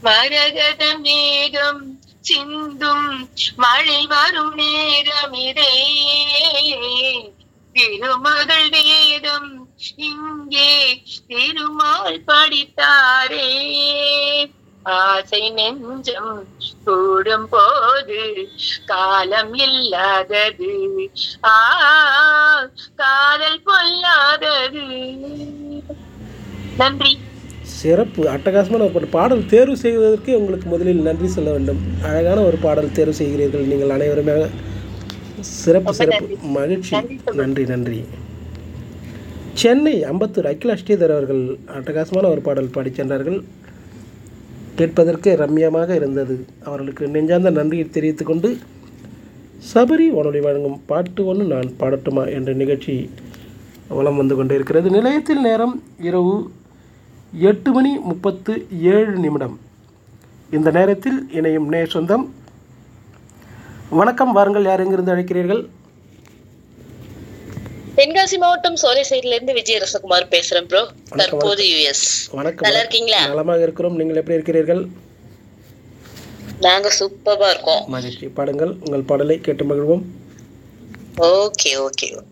மரகத மேகம் சிந்தும் மழை வரும் நேரமிதே திருமகள் வேதம் இங்கே திருமால் படித்தாரே ஆசை நெஞ்சம் கூடும் போது காலம் இல்லாதது ஆ காதல் பொல்லாதது நன்றி சிறப்பு அட்டகாசமான ஒரு பாட்டு பாடல் தேர்வு செய்வதற்கு உங்களுக்கு முதலில் நன்றி சொல்ல வேண்டும் அழகான ஒரு பாடல் தேர்வு செய்கிறீர்கள் நீங்கள் அனைவருமே சிறப்பு சிறப்பு மகிழ்ச்சி நன்றி நன்றி சென்னை அம்பத்தூர் அகில ஸ்ரீதர் அவர்கள் அட்டகாசமான ஒரு பாடல் பாடிச் சென்றார்கள் கேட்பதற்கு ரம்யமாக இருந்தது அவர்களுக்கு நெஞ்சார்ந்த நன்றியை தெரிவித்துக் கொண்டு சபரி வானொலி வழங்கும் பாட்டு ஒன்று நான் பாடட்டுமா என்ற நிகழ்ச்சி வலம் வந்து கொண்டே இருக்கிறது நிலையத்தில் நேரம் இரவு எட்டு மணி முப்பத்து ஏழு நிமிடம் இந்த நேரத்தில் இணையும் நே சொந்தம் வணக்கம் வாருங்கள் யார் எங்கிருந்து அழைக்கிறீர்கள் தென்காசி மாவட்டம் சோலை சைடுல இருந்து விஜய ரசகுமார் பேசுறேன் ப்ரோ தற்போது யுஎஸ் வணக்கம் நல்லா இருக்கீங்களா நலமாக இருக்கிறோம் நீங்கள் எப்படி இருக்கிறீர்கள் நாங்க சூப்பரா இருக்கோம் மகிழ்ச்சி பாடுங்கள் உங்கள் பாடலை கேட்டு மகிழ்வோம் ஓகே ஓகே